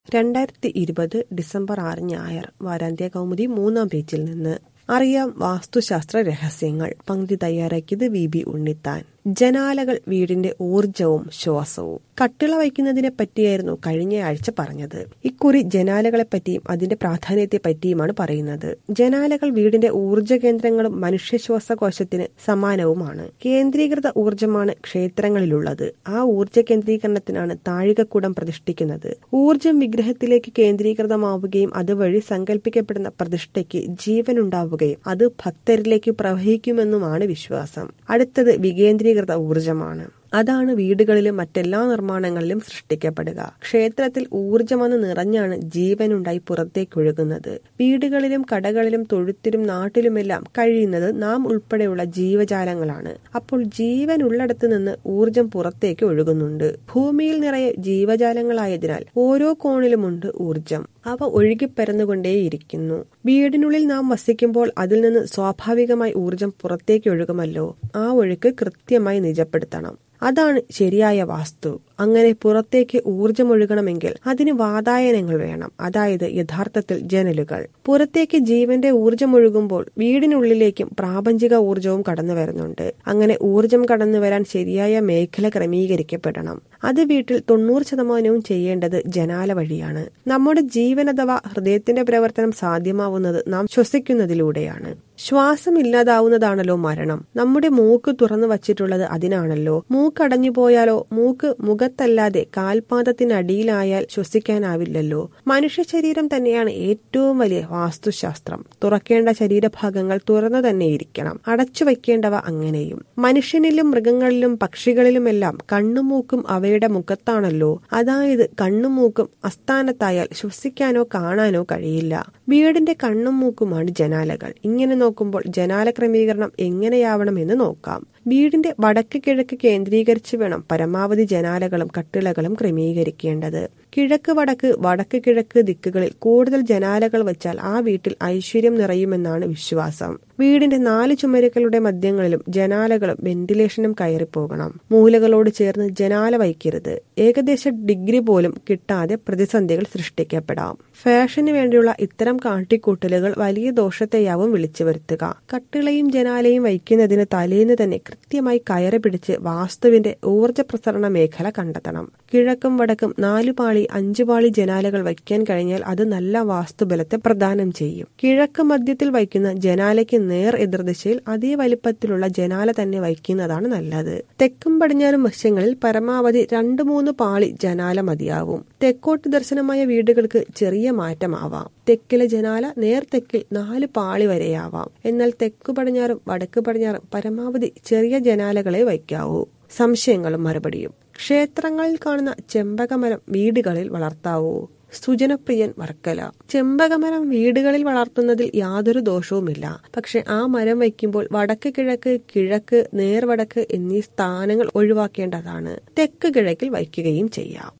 രണ്ടായിരത്തി ഇരുപത് ഡിസംബർ ആറ് ഞായർ വാരാന്ത്യ കൗമുദി മൂന്നാം പേജിൽ നിന്ന് അറിയാം വാസ്തുശാസ്ത്ര രഹസ്യങ്ങൾ പങ്ക്തി തയ്യാറാക്കിയത് വി ബി ഉണ്ണിത്താൻ ജനാലകൾ വീടിന്റെ ഊർജവും ശ്വാസവും കട്ടിള വയ്ക്കുന്നതിനെ പറ്റിയായിരുന്നു കഴിഞ്ഞ ആഴ്ച പറഞ്ഞത് ഇക്കുറി ജനാലകളെ പറ്റിയും അതിന്റെ പ്രാധാന്യത്തെ പറ്റിയുമാണ് പറയുന്നത് ജനാലകൾ വീടിന്റെ ഊർജ കേന്ദ്രങ്ങളും മനുഷ്യ ശ്വാസകോശത്തിന് സമാനവുമാണ് കേന്ദ്രീകൃത ഊർജമാണ് ക്ഷേത്രങ്ങളിലുള്ളത് ആ ഊർജ കേന്ദ്രീകരണത്തിനാണ് താഴികക്കുടം പ്രതിഷ്ഠിക്കുന്നത് ഊർജം വിഗ്രഹത്തിലേക്ക് കേന്ദ്രീകൃതമാവുകയും അതുവഴി സങ്കല്പിക്കപ്പെടുന്ന പ്രതിഷ്ഠയ്ക്ക് ജീവനുണ്ടാവുകയും അത് ഭക്തരിലേക്ക് പ്രവഹിക്കുമെന്നുമാണ് വിശ്വാസം അടുത്തത് വികേന്ദ്രീകൃത ഊർജമാണ് അതാണ് വീടുകളിലും മറ്റെല്ലാ നിർമ്മാണങ്ങളിലും സൃഷ്ടിക്കപ്പെടുക ക്ഷേത്രത്തിൽ ഊർജമെന്ന് നിറഞ്ഞാണ് ജീവനുണ്ടായി പുറത്തേക്കൊഴുകുന്നത് വീടുകളിലും കടകളിലും തൊഴുത്തിലും നാട്ടിലുമെല്ലാം കഴിയുന്നത് നാം ഉൾപ്പെടെയുള്ള ജീവജാലങ്ങളാണ് അപ്പോൾ ജീവൻ ഉള്ളിടത്ത് നിന്ന് ഊർജം പുറത്തേക്ക് ഒഴുകുന്നുണ്ട് ഭൂമിയിൽ നിറയെ ജീവജാലങ്ങളായതിനാൽ ഓരോ കോണിലുമുണ്ട് ഊർജം അവ ഒഴുകിപ്പരന്നുകൊണ്ടേയിരിക്കുന്നു വീടിനുള്ളിൽ നാം വസിക്കുമ്പോൾ അതിൽ നിന്ന് സ്വാഭാവികമായി ഊർജം പുറത്തേക്ക് ഒഴുകുമല്ലോ ആ ഒഴുക്ക് കൃത്യമായി നിജപ്പെടുത്തണം അതാണ് ശരിയായ വാസ്തു അങ്ങനെ പുറത്തേക്ക് ഊർജമൊഴുകണമെങ്കിൽ അതിന് വാതായനങ്ങൾ വേണം അതായത് യഥാർത്ഥത്തിൽ ജനലുകൾ പുറത്തേക്ക് ജീവന്റെ ഊർജമൊഴുകുമ്പോൾ വീടിനുള്ളിലേക്കും പ്രാപഞ്ചിക ഊർജവും കടന്നു വരുന്നുണ്ട് അങ്ങനെ ഊർജം കടന്നു വരാൻ ശരിയായ മേഖല ക്രമീകരിക്കപ്പെടണം അത് വീട്ടിൽ തൊണ്ണൂറ് ശതമാനവും ചെയ്യേണ്ടത് ജനാല വഴിയാണ് നമ്മുടെ ജീവൻ അഥവാ ഹൃദയത്തിന്റെ പ്രവർത്തനം സാധ്യമാവുന്നത് നാം ശ്വസിക്കുന്നതിലൂടെയാണ് ശ്വാസം ഇല്ലാതാവുന്നതാണല്ലോ മരണം നമ്മുടെ മൂക്ക് തുറന്നു വച്ചിട്ടുള്ളത് അതിനാണല്ലോ മൂക്കടഞ്ഞു പോയാലോ മൂക്ക് മുഖത്തല്ലാതെ കാൽപാദത്തിനടിയിലായാൽ ശ്വസിക്കാനാവില്ലല്ലോ മനുഷ്യ ശരീരം തന്നെയാണ് ഏറ്റവും വലിയ വാസ്തുശാസ്ത്രം തുറക്കേണ്ട ശരീരഭാഗങ്ങൾ തുറന്നു തന്നെ ഇരിക്കണം അടച്ചു വയ്ക്കേണ്ടവ അങ്ങനെയും മനുഷ്യനിലും മൃഗങ്ങളിലും പക്ഷികളിലുമെല്ലാം കണ്ണുമൂക്കും അവയുടെ മുഖത്താണല്ലോ അതായത് കണ്ണുമൂക്കും അസ്ഥാനത്തായാൽ ശ്വസിക്കാനോ കാണാനോ കഴിയില്ല വീടിന്റെ കണ്ണും മൂക്കുമാണ് ജനാലകൾ ഇങ്ങനെ നോക്കുമ്പോൾ ജനാല ക്രമീകരണം എങ്ങനെയാവണമെന്ന് നോക്കാം വീടിന്റെ വടക്ക് കിഴക്ക് കേന്ദ്രീകരിച്ച് വേണം പരമാവധി ജനാലകളും കട്ടിളകളും ക്രമീകരിക്കേണ്ടത് കിഴക്ക് വടക്ക് വടക്ക് കിഴക്ക് ദിക്കുകളിൽ കൂടുതൽ ജനാലകൾ വെച്ചാൽ ആ വീട്ടിൽ ഐശ്വര്യം നിറയുമെന്നാണ് വിശ്വാസം വീടിന്റെ നാല് ചുമരുകളുടെ മധ്യങ്ങളിലും ജനാലകളും വെന്റിലേഷനും കയറിപ്പോകണം മൂലകളോട് ചേർന്ന് ജനാല വയ്ക്കരുത് ഏകദേശ ഡിഗ്രി പോലും കിട്ടാതെ പ്രതിസന്ധികൾ സൃഷ്ടിക്കപ്പെടാം ഫാഷന് വേണ്ടിയുള്ള ഇത്തരം കാട്ടിക്കൂട്ടലുകൾ വലിയ ദോഷത്തെയാവും വിളിച്ചു വരുത്തുക കട്ടിളയും ജനാലയും വയ്ക്കുന്നതിന് തലേന്ന് തന്നെ കൃത്യമായി കയറി പിടിച്ച് വാസ്തുവിന്റെ ഊർജ പ്രസരണ മേഖല കണ്ടെത്തണം കിഴക്കും വടക്കും നാലു പാളി അഞ്ചു പാളി ജനാലകൾ വയ്ക്കാൻ കഴിഞ്ഞാൽ അത് നല്ല വാസ്തുബലത്തെ പ്രദാനം ചെയ്യും കിഴക്ക് മധ്യത്തിൽ വയ്ക്കുന്ന ജനാലയ്ക്ക് നേർ എതിർദിശയിൽ അതേ വലിപ്പത്തിലുള്ള ജനാല തന്നെ വയ്ക്കുന്നതാണ് നല്ലത് തെക്കും പടിഞ്ഞാറും വശങ്ങളിൽ പരമാവധി രണ്ടു മൂന്ന് പാളി ജനാല മതിയാവും തെക്കോട്ട് ദർശനമായ വീടുകൾക്ക് ചെറിയ മാറ്റമാവാം തെക്കിലെ ജനാല നേർ തെക്കിൽ നാല് പാളി വരെയാവാം എന്നാൽ തെക്കു പടിഞ്ഞാറും വടക്ക് പടിഞ്ഞാറും പരമാവധി ചെറിയ ജനാലകളെ വയ്ക്കാവൂ സംശയങ്ങളും മറുപടിയും ക്ഷേത്രങ്ങളിൽ കാണുന്ന ചെമ്പകമരം വീടുകളിൽ വളർത്താവൂ സുജനപ്രിയൻ വർക്കല ചെമ്പകമരം വീടുകളിൽ വളർത്തുന്നതിൽ യാതൊരു ദോഷവുമില്ല പക്ഷെ ആ മരം വയ്ക്കുമ്പോൾ വടക്ക് കിഴക്ക് കിഴക്ക് നേർവടക്ക് എന്നീ സ്ഥാനങ്ങൾ ഒഴിവാക്കേണ്ടതാണ് തെക്ക് കിഴക്കിൽ വയ്ക്കുകയും ചെയ്യാം